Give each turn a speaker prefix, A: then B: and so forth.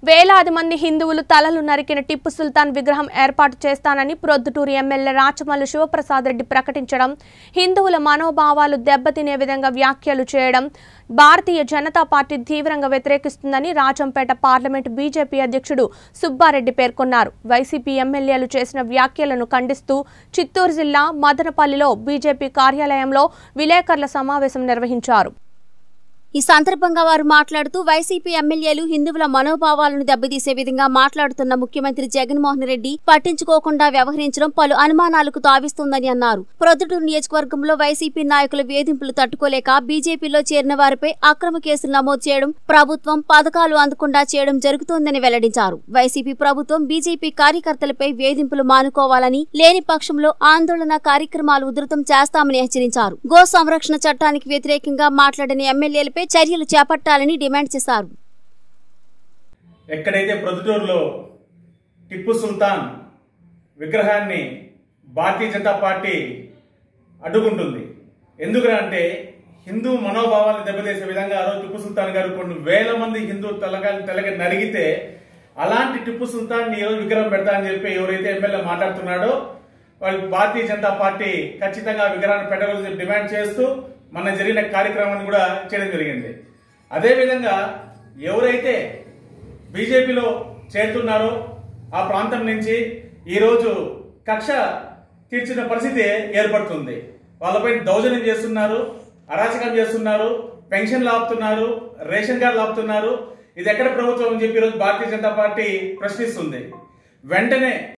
A: వేలాది మంది హిందువులు తలలు నరికిన టిప్పు సుల్తాన్ విగ్రహం ఏర్పాటు చేస్తానని ప్రొద్దుటూరు ఎమ్మెల్యే రాచమల్లు శివప్రసాద్ రెడ్డి ప్రకటించడం హిందువుల మనోభావాలు దెబ్బతినే విధంగా వ్యాఖ్యలు చేయడం భారతీయ జనతా పార్టీ తీవ్రంగా వ్యతిరేకిస్తుందని రాజంపేట పార్లమెంట్ బీజేపీ అధ్యక్షుడు సుబ్బారెడ్డి పేర్కొన్నారు వైసీపీ ఎమ్మెల్యేలు చేసిన వ్యాఖ్యలను ఖండిస్తూ చిత్తూరు జిల్లా మదనపల్లిలో బీజేపీ కార్యాలయంలో విలేకరుల సమావేశం నిర్వహించారు
B: ఈ సందర్భంగా వారు మాట్లాడుతూ వైసీపీ ఎమ్మెల్యేలు హిందువుల మనోభావాలను దెబ్బతీసే విధంగా మాట్లాడుతున్న ముఖ్యమంత్రి జగన్మోహన్ రెడ్డి పట్టించుకోకుండా వ్యవహరించడం పలు అనుమానాలకు తావిస్తోందని అన్నారు ప్రొద్దుటూరు నియోజకవర్గంలో వైసీపీ నాయకుల వేధింపులు తట్టుకోలేక బీజేపీలో చేరిన వారిపై అక్రమ కేసులు నమోదు చేయడం ప్రభుత్వం పథకాలు అందకుండా చేయడం జరుగుతోందని వెల్లడించారు వైసీపీ ప్రభుత్వం బీజేపీ కార్యకర్తలపై వేధింపులు మానుకోవాలని లేని పక్షంలో ఆందోళన కార్యక్రమాలు ఉధృతం చేస్తామని హెచ్చరించారు గో సంరక్షణ చట్టానికి వ్యతిరేకంగా మాట్లాడిన ఎమ్మెల్యేలపై చర్యలు చేపట్టాలని డిమాండ్ చేశారు
C: ఎక్కడైతే ప్రొద్దుటూరులో టిప్పు సుల్తాన్ విగ్రహాన్ని భారతీయ జనతా పార్టీ అడ్డుకుంటుంది ఎందుకంటే హిందూ మనోభావాలను దెబ్బతీసే విధంగా ఆ రోజు టిప్పు సుల్తాన్ గారు కొన్ని వేల మంది హిందూ తెలగ తెలగ నరిగితే అలాంటి టిప్పు సుల్తాన్ ఈ రోజు విగ్రహం పెడతా అని చెప్పి ఎవరైతే ఎమ్మెల్యే మాట్లాడుతున్నాడో వాళ్ళు భారతీయ జనతా పార్టీ ఖచ్చితంగా ఆ విగ్రహాన్ని పెట్టవలసి డిమాండ్ చేస్తూ మన జరిగిన కార్యక్రమాన్ని కూడా చేయడం జరిగింది అదేవిధంగా ఎవరైతే బీజేపీలో చేరుతున్నారో ఆ ప్రాంతం నుంచి ఈరోజు కక్ష తీర్చిన పరిస్థితి ఏర్పడుతుంది వాళ్ళపై దౌర్జన్యం చేస్తున్నారు అరాచకం చేస్తున్నారు పెన్షన్లు ఆపుతున్నారు రేషన్ కార్డులు ఆపుతున్నారు ఇది ఎక్కడ ప్రభుత్వం అని చెప్పి ఈరోజు భారతీయ జనతా పార్టీ ప్రశ్నిస్తుంది వెంటనే